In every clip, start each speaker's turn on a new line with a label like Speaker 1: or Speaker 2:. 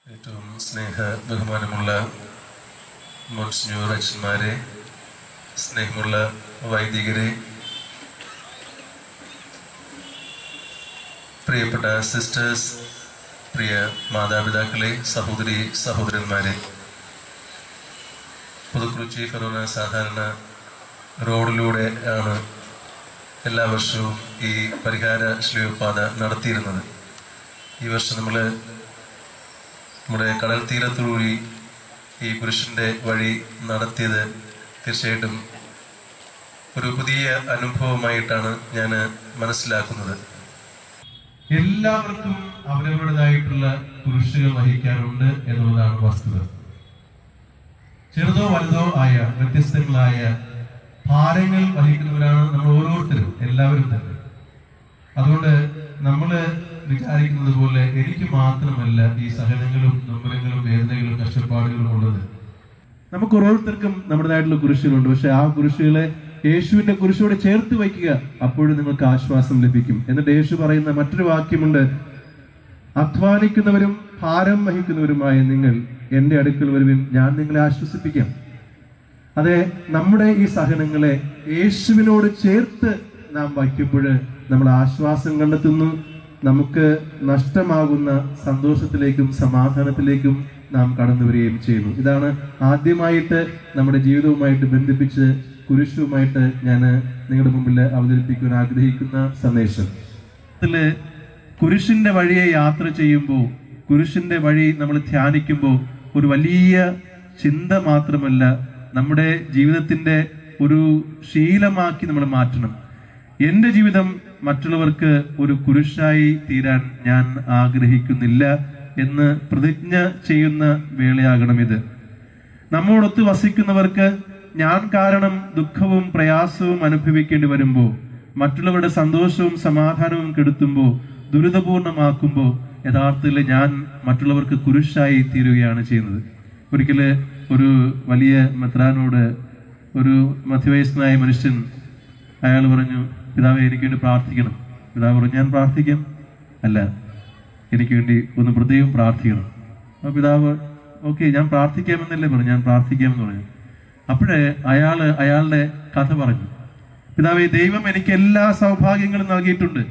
Speaker 1: ഏറ്റവും സ്നേഹ ബഹുമാനമുള്ള മോൺസിഞ്ഞൂർ അച്ഛന്മാരെ സ്നേഹമുള്ള വൈദികരെ പ്രിയപ്പെട്ട സിസ്റ്റേഴ്സ് പ്രിയ മാതാപിതാക്കളെ സഹോദരി സഹോദരന്മാരെ പുതുക്കുറിച്ചി ഫെറോന സാധാരണ റോഡിലൂടെ ആണ് എല്ലാ വർഷവും ഈ പരിഹാര ശ്ലീവപാത നടത്തിയിരുന്നത് ഈ വർഷം നമ്മൾ നമ്മുടെ കടൽ തീരത്തുകൂടി ഈ പുരുഷന്റെ വഴി നടത്തിയത് തീർച്ചയായിട്ടും ഒരു പുതിയ അനുഭവമായിട്ടാണ് ഞാൻ മനസ്സിലാക്കുന്നത് എല്ലാവർക്കും അവരവരുടേതായിട്ടുള്ള കുരിശുകൾ വഹിക്കാറുണ്ട് എന്നുള്ളതാണ് വസ്തുത ചെറുതോ വലുതോ ആയ വ്യത്യസ്തങ്ങളായ ഭാരങ്ങൾ വഹിക്കുന്നവരാണ് നമ്മൾ ഓരോരുത്തരും എല്ലാവരും തന്നെ അതുകൊണ്ട് നമ്മള് വിചാരിക്കുന്നത് പോലെ എനിക്ക് മാത്രമല്ല ഈ സഹനങ്ങളും നൊമ്പരങ്ങളും വേദനകളും കഷ്ടപ്പാടുകളും ഉള്ളത് നമുക്ക് ഓരോരുത്തർക്കും നമ്മുടേതായിട്ടുള്ള കുരിശുകളുണ്ട് പക്ഷെ ആ കുരിശുകളെ യേശുവിന്റെ കുരിശോട് ചേർത്ത് വയ്ക്കുക അപ്പോഴും നിങ്ങൾക്ക് ആശ്വാസം ലഭിക്കും എന്നിട്ട് യേശു പറയുന്ന മറ്റൊരു വാക്യമുണ്ട് അധ്വാനിക്കുന്നവരും ഭാരം വഹിക്കുന്നവരുമായ നിങ്ങൾ എന്റെ അടുക്കൽ വരുവിൻ ഞാൻ നിങ്ങളെ ആശ്വസിപ്പിക്കാം അതെ നമ്മുടെ ഈ സഹനങ്ങളെ യേശുവിനോട് ചേർത്ത് നാം വയ്ക്കുമ്പോൾ നമ്മൾ ആശ്വാസം കണ്ടെത്തുന്നു നമുക്ക് നഷ്ടമാകുന്ന സന്തോഷത്തിലേക്കും സമാധാനത്തിലേക്കും നാം കടന്നു വരികയും ചെയ്യുന്നു ഇതാണ് ആദ്യമായിട്ട് നമ്മുടെ ജീവിതവുമായിട്ട് ബന്ധിപ്പിച്ച് കുരിശുമായിട്ട് ഞാൻ നിങ്ങളുടെ മുമ്പിൽ അവതരിപ്പിക്കുവാൻ ആഗ്രഹിക്കുന്ന സന്ദേശം ഇതില് കുരിശിന്റെ വഴിയെ യാത്ര ചെയ്യുമ്പോൾ കുരിശിന്റെ വഴി നമ്മൾ ധ്യാനിക്കുമ്പോൾ ഒരു വലിയ ചിന്ത മാത്രമല്ല നമ്മുടെ ജീവിതത്തിന്റെ ഒരു ശീലമാക്കി നമ്മൾ മാറ്റണം എന്റെ ജീവിതം മറ്റുള്ളവർക്ക് ഒരു കുരിശായി തീരാൻ ഞാൻ ആഗ്രഹിക്കുന്നില്ല എന്ന് പ്രതിജ്ഞ ചെയ്യുന്ന വേളയാകണം ഇത് നമ്മോടൊത്ത് വസിക്കുന്നവർക്ക് ഞാൻ കാരണം ദുഃഖവും പ്രയാസവും അനുഭവിക്കേണ്ടി വരുമ്പോൾ മറ്റുള്ളവരുടെ സന്തോഷവും സമാധാനവും കെടുത്തുമ്പോൾ ദുരിതപൂർണമാക്കുമ്പോൾ യഥാർത്ഥത്തിൽ ഞാൻ മറ്റുള്ളവർക്ക് കുരിശായി തീരുകയാണ് ചെയ്യുന്നത് ഒരിക്കല് ഒരു വലിയ മെത്രാനോട് ഒരു മധ്യവയസ്കനായ മനുഷ്യൻ അയാൾ പറഞ്ഞു പിതാവെ എനിക്ക് വേണ്ടി പ്രാർത്ഥിക്കണം പിതാവ് പറഞ്ഞു ഞാൻ പ്രാർത്ഥിക്കാം അല്ല എനിക്ക് വേണ്ടി ഒന്ന് പ്രത്യേകം പ്രാർത്ഥിക്കണം അപ്പൊ പിതാവ് ഓക്കെ ഞാൻ പ്രാർത്ഥിക്കാമെന്നല്ലേ പറഞ്ഞു ഞാൻ പ്രാർത്ഥിക്കാമെന്ന് പറഞ്ഞു അപ്പോഴേ അയാള് അയാളുടെ കഥ പറഞ്ഞു പിതാവെ ദൈവം എനിക്ക് എല്ലാ സൗഭാഗ്യങ്ങളും നൽകിയിട്ടുണ്ട്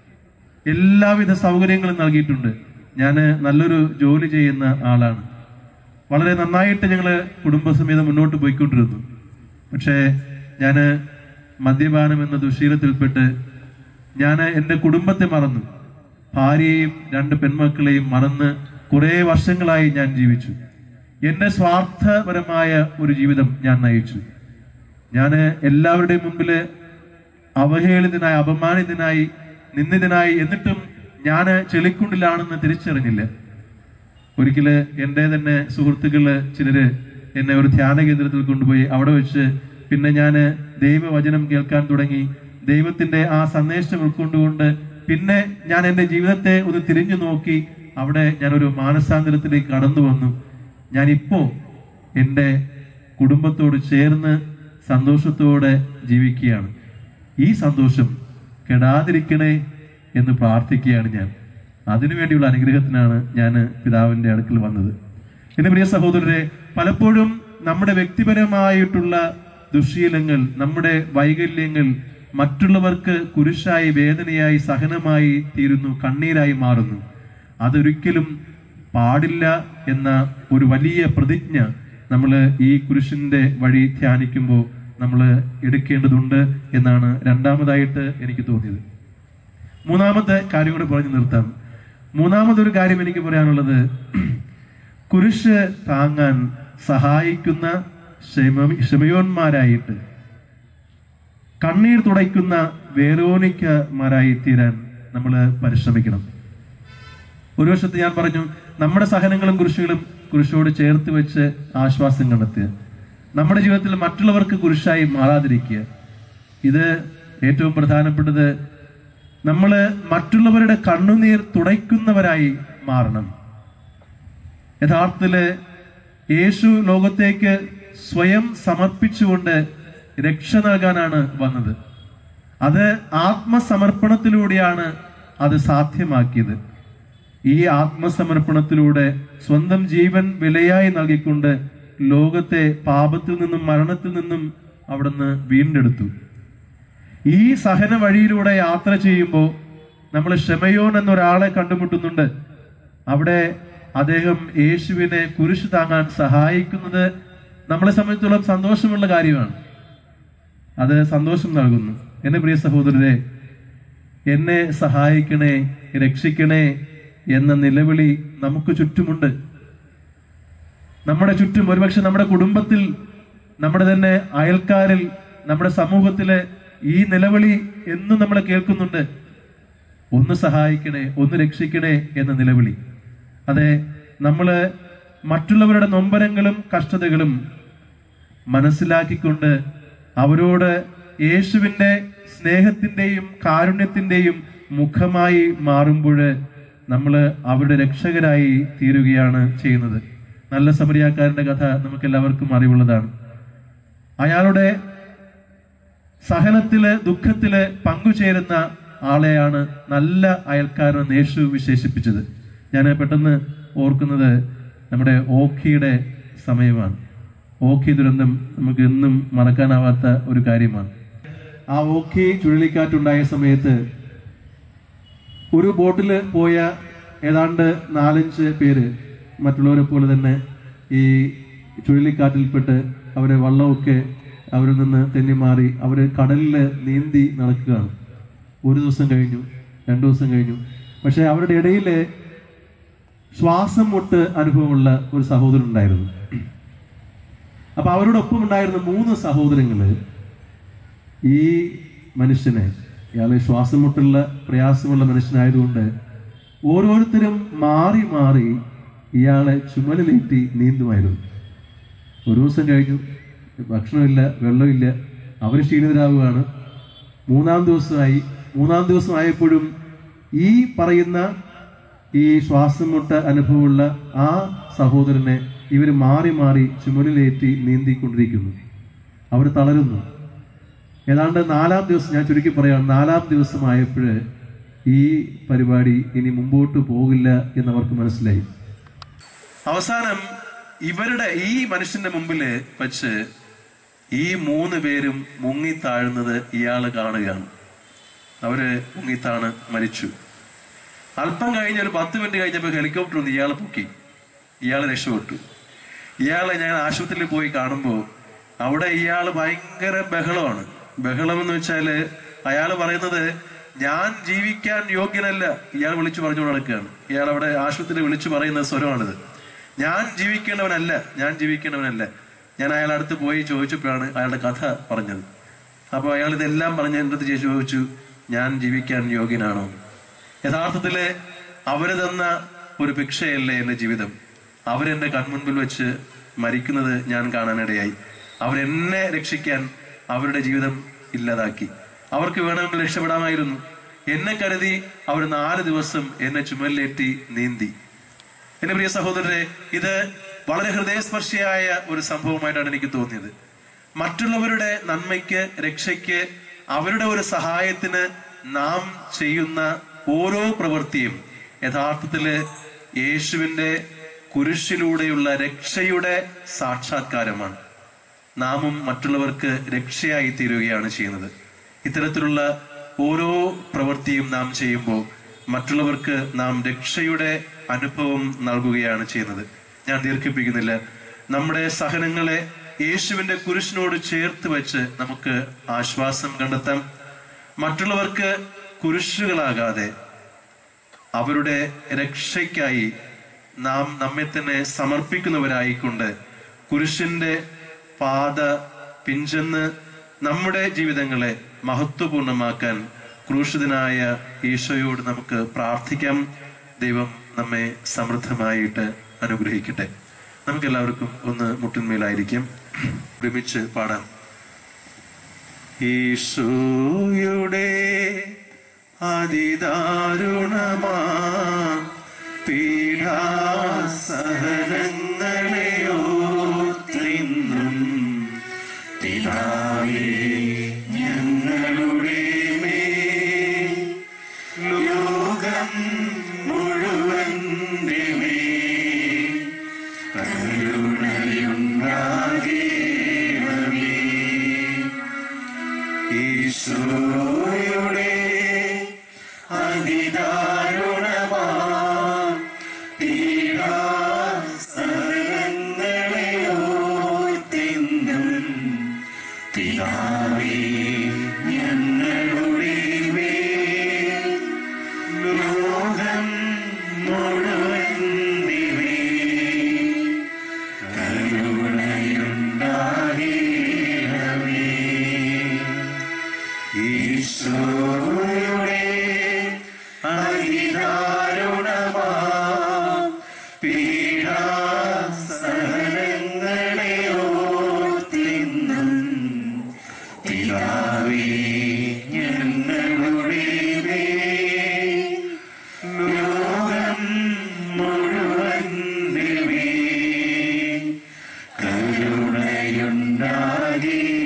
Speaker 1: എല്ലാവിധ സൗകര്യങ്ങളും നൽകിയിട്ടുണ്ട് ഞാൻ നല്ലൊരു ജോലി ചെയ്യുന്ന ആളാണ് വളരെ നന്നായിട്ട് ഞങ്ങള് കുടുംബസമേതം മുന്നോട്ട് പോയിക്കൊണ്ടിരുന്നു പക്ഷേ ഞാന് മദ്യപാനം എന്ന ദുശീലത്തിൽപ്പെട്ട് ഞാൻ എൻ്റെ കുടുംബത്തെ മറന്നു ഭാര്യയെയും രണ്ട് പെൺമക്കളെയും മറന്ന് കുറേ വർഷങ്ങളായി ഞാൻ ജീവിച്ചു എന്റെ സ്വാർത്ഥപരമായ ഒരു ജീവിതം ഞാൻ നയിച്ചു ഞാൻ എല്ലാവരുടെയും മുമ്പില് അവഹേളിതനായി അപമാനിതനായി നിന്ദിതനായി എന്നിട്ടും ഞാൻ ചെളിക്കുണ്ടിലാണെന്ന് തിരിച്ചറിഞ്ഞില്ല ഒരിക്കല് എൻ്റെ തന്നെ സുഹൃത്തുക്കള് ചിലര് എന്നെ ഒരു ധ്യാന കേന്ദ്രത്തിൽ കൊണ്ടുപോയി അവിടെ വെച്ച് പിന്നെ ഞാൻ ദൈവവചനം കേൾക്കാൻ തുടങ്ങി ദൈവത്തിന്റെ ആ സന്ദേശം ഉൾക്കൊണ്ടുകൊണ്ട് പിന്നെ ഞാൻ എൻ്റെ ജീവിതത്തെ ഒന്ന് തിരിഞ്ഞു നോക്കി അവിടെ ഞാനൊരു മാനസാന്തരത്തിലേക്ക് കടന്നു വന്നു ഞാനിപ്പോ എൻ്റെ കുടുംബത്തോട് ചേർന്ന് സന്തോഷത്തോടെ ജീവിക്കുകയാണ് ഈ സന്തോഷം കെടാതിരിക്കണേ എന്ന് പ്രാർത്ഥിക്കുകയാണ് ഞാൻ അതിനുവേണ്ടിയുള്ള അനുഗ്രഹത്തിനാണ് ഞാൻ പിതാവിന്റെ അടുക്കൽ വന്നത് എന്റെ പ്രിയ സഹോദരരെ പലപ്പോഴും നമ്മുടെ വ്യക്തിപരമായിട്ടുള്ള ദുശീലങ്ങൾ നമ്മുടെ വൈകല്യങ്ങൾ മറ്റുള്ളവർക്ക് കുരിശായി വേദനയായി സഹനമായി തീരുന്നു കണ്ണീരായി മാറുന്നു അതൊരിക്കലും പാടില്ല എന്ന ഒരു വലിയ പ്രതിജ്ഞ നമ്മൾ ഈ കുരിശിന്റെ വഴി ധ്യാനിക്കുമ്പോൾ നമ്മൾ എടുക്കേണ്ടതുണ്ട് എന്നാണ് രണ്ടാമതായിട്ട് എനിക്ക് തോന്നിയത് മൂന്നാമത്തെ കാര്യം കൂടെ പറഞ്ഞു നിർത്താം മൂന്നാമതൊരു കാര്യം എനിക്ക് പറയാനുള്ളത് കുരിശ് താങ്ങാൻ സഹായിക്കുന്ന ക്ഷമ ക്ഷമയോന്മാരായിട്ട് കണ്ണീർ തുടയ്ക്കുന്ന വേരോനിക്കമാരായി തീരാൻ നമ്മൾ പരിശ്രമിക്കണം ഒരു വശത്ത് ഞാൻ പറഞ്ഞു നമ്മുടെ സഹനങ്ങളും കുരിശുകളും കുരിശോട് ചേർത്ത് വെച്ച് ആശ്വാസം കണ്ടെത്തുക നമ്മുടെ ജീവിതത്തിൽ മറ്റുള്ളവർക്ക് കുരിശായി മാറാതിരിക്കുക ഇത് ഏറ്റവും പ്രധാനപ്പെട്ടത് നമ്മൾ മറ്റുള്ളവരുടെ കണ്ണുനീർ തുടയ്ക്കുന്നവരായി മാറണം യഥാർത്ഥത്തില് യേശു ലോകത്തേക്ക് സ്വയം സമർപ്പിച്ചുകൊണ്ട് രക്ഷ നൽകാനാണ് വന്നത് അത് ആത്മസമർപ്പണത്തിലൂടെയാണ് അത് സാധ്യമാക്കിയത് ഈ ആത്മസമർപ്പണത്തിലൂടെ സ്വന്തം ജീവൻ വിലയായി നൽകിക്കൊണ്ട് ലോകത്തെ പാപത്തിൽ നിന്നും മരണത്തിൽ നിന്നും അവിടുന്ന് വീണ്ടെടുത്തു ഈ സഹന വഴിയിലൂടെ യാത്ര ചെയ്യുമ്പോൾ നമ്മൾ ഷെമയോൻ എന്നൊരാളെ കണ്ടുമുട്ടുന്നുണ്ട് അവിടെ അദ്ദേഹം യേശുവിനെ കുരിശ് താങ്ങാൻ സഹായിക്കുന്നത് നമ്മളെ സംബന്ധിച്ചോളം സന്തോഷമുള്ള കാര്യമാണ് അത് സന്തോഷം നൽകുന്നു എന്റെ പ്രിയ സഹോദരരെ എന്നെ സഹായിക്കണേ രക്ഷിക്കണേ എന്ന നിലവിളി നമുക്ക് ചുറ്റുമുണ്ട് നമ്മുടെ ചുറ്റും ഒരുപക്ഷെ നമ്മുടെ കുടുംബത്തിൽ നമ്മുടെ തന്നെ അയൽക്കാരിൽ നമ്മുടെ സമൂഹത്തിലെ ഈ നിലവിളി എന്നും നമ്മൾ കേൾക്കുന്നുണ്ട് ഒന്ന് സഹായിക്കണേ ഒന്ന് രക്ഷിക്കണേ എന്ന നിലവിളി അതെ നമ്മള് മറ്റുള്ളവരുടെ നൊമ്പരങ്ങളും കഷ്ടതകളും മനസ്സിലാക്കിക്കൊണ്ട് അവരോട് യേശുവിന്റെ സ്നേഹത്തിന്റെയും കാരുണ്യത്തിന്റെയും മുഖമായി മാറുമ്പോൾ നമ്മൾ അവരുടെ രക്ഷകരായി തീരുകയാണ് ചെയ്യുന്നത് നല്ല സമരിയാക്കാരന്റെ കഥ നമുക്ക് എല്ലാവർക്കും അറിവുള്ളതാണ് അയാളുടെ സഹനത്തില് ദുഃഖത്തില് പങ്കുചേരുന്ന ആളെയാണ് നല്ല അയൽക്കാരൻ യേശു വിശേഷിപ്പിച്ചത് ഞാൻ പെട്ടെന്ന് ഓർക്കുന്നത് നമ്മുടെ ഓഖിയുടെ സമയമാണ് ഓഖി ദുരന്തം നമുക്ക് എന്നും മറക്കാനാവാത്ത ഒരു കാര്യമാണ് ആ ഓഖി ചുഴലിക്കാറ്റുണ്ടായ സമയത്ത് ഒരു ബോട്ടിൽ പോയ ഏതാണ്ട് നാലഞ്ച് പേര് മറ്റുള്ളവരെ പോലെ തന്നെ ഈ ചുഴലിക്കാറ്റിൽപ്പെട്ട് അവരെ വള്ളമൊക്കെ അവരിൽ നിന്ന് തെന്നി മാറി അവർ കടലിൽ നീന്തി നടക്കുകയാണ് ഒരു ദിവസം കഴിഞ്ഞു രണ്ടു ദിവസം കഴിഞ്ഞു പക്ഷെ അവരുടെ ഇടയിൽ ശ്വാസം മുട്ട് അനുഭവമുള്ള ഒരു സഹോദരൻ ഉണ്ടായിരുന്നു അപ്പൊ അവരോടൊപ്പം ഉണ്ടായിരുന്ന മൂന്ന് സഹോദരങ്ങള് ഈ മനുഷ്യനെ ഇയാള് ശ്വാസം മുട്ടുള്ള പ്രയാസമുള്ള മനുഷ്യനായതുകൊണ്ട് ഓരോരുത്തരും മാറി മാറി ഇയാളെ ചുമലിലേറ്റി നീന്തുമായിരുന്നു ഒരു ദിവസം കഴിഞ്ഞു ഭക്ഷണമില്ല വെള്ളമില്ല അവർ ക്ഷീണിതരാവുകയാണ് മൂന്നാം ദിവസമായി മൂന്നാം ദിവസം ആയപ്പോഴും ഈ പറയുന്ന ഈ ശ്വാസം മുട്ട അനുഭവമുള്ള ആ സഹോദരനെ ഇവർ മാറി മാറി ചുമലിലേറ്റി നീന്തിക്കൊണ്ടിരിക്കുന്നു അവർ തളരുന്നു ഏതാണ്ട് നാലാം ദിവസം ഞാൻ ചുരുക്കി പറയാം നാലാം ദിവസമായപ്പോൾ ഈ പരിപാടി ഇനി മുമ്പോട്ട് പോകില്ല എന്നവർക്ക് മനസ്സിലായി അവസാനം ഇവരുടെ ഈ മനുഷ്യന്റെ മുമ്പിൽ വെച്ച് ഈ മൂന്ന് പേരും മുങ്ങി താഴുന്നത് ഇയാള് കാണുകയാണ് അവര് മുങ്ങിത്താണ് മരിച്ചു അല്പം കഴിഞ്ഞ് ഒരു പത്ത് മിനിറ്റ് കഴിഞ്ഞപ്പോൾ ഹെലികോപ്റ്റർ വന്ന് ഇയാളെ പൊക്കി ഇയാളെ രക്ഷപ്പെട്ടു ഇയാളെ ഞാൻ ആശുപത്രിയിൽ പോയി കാണുമ്പോൾ അവിടെ ഇയാൾ ഭയങ്കര ബഹളമാണ് ബഹളം എന്ന് വെച്ചാല് അയാൾ പറയുന്നത് ഞാൻ ജീവിക്കാൻ യോഗ്യനല്ല ഇയാൾ വിളിച്ചു പറഞ്ഞു നടക്കുകയാണ് ഇയാൾ അവിടെ ആശുപത്രിയിൽ വിളിച്ചു പറയുന്ന സ്വരമാണിത് ഞാൻ ജീവിക്കേണ്ടവനല്ല ഞാൻ ജീവിക്കേണ്ടവനല്ല ഞാൻ അയാളുടെ അടുത്ത് പോയി ചോദിച്ചപ്പോഴാണ് അയാളുടെ കഥ പറഞ്ഞത് അപ്പോൾ അയാൾ ഇതെല്ലാം പറഞ്ഞ് എൻ്റെ അടുത്ത് ചോദിച്ചു ഞാൻ ജീവിക്കാൻ യോഗ്യനാണോ യഥാർത്ഥത്തില് അവര് തന്ന ഒരു ഭിക്ഷയല്ലേ എന്റെ ജീവിതം അവരെന്റെ കൺമുൻപിൽ വെച്ച് മരിക്കുന്നത് ഞാൻ കാണാനിടയായി അവരെന്നെ രക്ഷിക്കാൻ അവരുടെ ജീവിതം ഇല്ലാതാക്കി അവർക്ക് വേണമെങ്കിൽ രക്ഷപ്പെടാമായിരുന്നു എന്നെ കരുതി അവർ നാല് ദിവസം എന്നെ ചുമലിലേറ്റി നീന്തി എന്റെ പ്രിയ സഹോദരരെ ഇത് വളരെ ഹൃദയസ്പർശിയായ ഒരു സംഭവമായിട്ടാണ് എനിക്ക് തോന്നിയത് മറ്റുള്ളവരുടെ നന്മയ്ക്ക് രക്ഷയ്ക്ക് അവരുടെ ഒരു സഹായത്തിന് നാം ചെയ്യുന്ന ഓരോ പ്രവൃത്തിയും യഥാർത്ഥത്തില് യേശുവിന്റെ കുരിശിലൂടെയുള്ള രക്ഷയുടെ സാക്ഷാത്കാരമാണ് നാമും മറ്റുള്ളവർക്ക് രക്ഷയായി തീരുകയാണ് ചെയ്യുന്നത് ഇത്തരത്തിലുള്ള ഓരോ പ്രവൃത്തിയും നാം ചെയ്യുമ്പോൾ മറ്റുള്ളവർക്ക് നാം രക്ഷയുടെ അനുഭവം നൽകുകയാണ് ചെയ്യുന്നത് ഞാൻ ദീർഘിപ്പിക്കുന്നില്ല നമ്മുടെ സഹനങ്ങളെ യേശുവിന്റെ കുരിശിനോട് ചേർത്ത് വെച്ച് നമുക്ക് ആശ്വാസം കണ്ടെത്താം മറ്റുള്ളവർക്ക് കുരിശുകളാകാതെ അവരുടെ രക്ഷയ്ക്കായി നാം നമ്മെ തന്നെ സമർപ്പിക്കുന്നവരായിക്കൊണ്ട് കുരിശിന്റെ പാത പിഞ്ചെന്ന് നമ്മുടെ ജീവിതങ്ങളെ മഹത്വപൂർണമാക്കാൻ ക്രൂശിതനായ ഈശോയോട് നമുക്ക് പ്രാർത്ഥിക്കാം ദൈവം നമ്മെ സമൃദ്ധമായിട്ട് അനുഗ്രഹിക്കട്ടെ നമുക്ക് എല്ലാവർക്കും ഒന്ന് മുട്ടിന്മേലായിരിക്കും ഒരുമിച്ച് പാടാം ഈശോയുടെ അതിദാരുണമാ പീഡാസഹനങ്ങളെയോർത്തിന്നും പിതാവേ ഞങ്ങളുടെ മേൽ ലോകം മുഴുവൻ
Speaker 2: അതിദാരുണമാ പീഡാസഹനങ്ങളെ ഓർത്തെന്നും പിതാവേ ഞങ്ങളുടെ മേൽ ലോകം മുഴുവൻ കരുണയുണ്ടാകേണമേ ഈശോയുടെ അതിദാരുണമാ പീഡാസഹനങ്ങളെ ഓർത്തെന്നും പിതാവേ ഞങ്ങളുടെ മേൽ ലോകം മുഴുവൻ കരുണയുണ്ടാകേ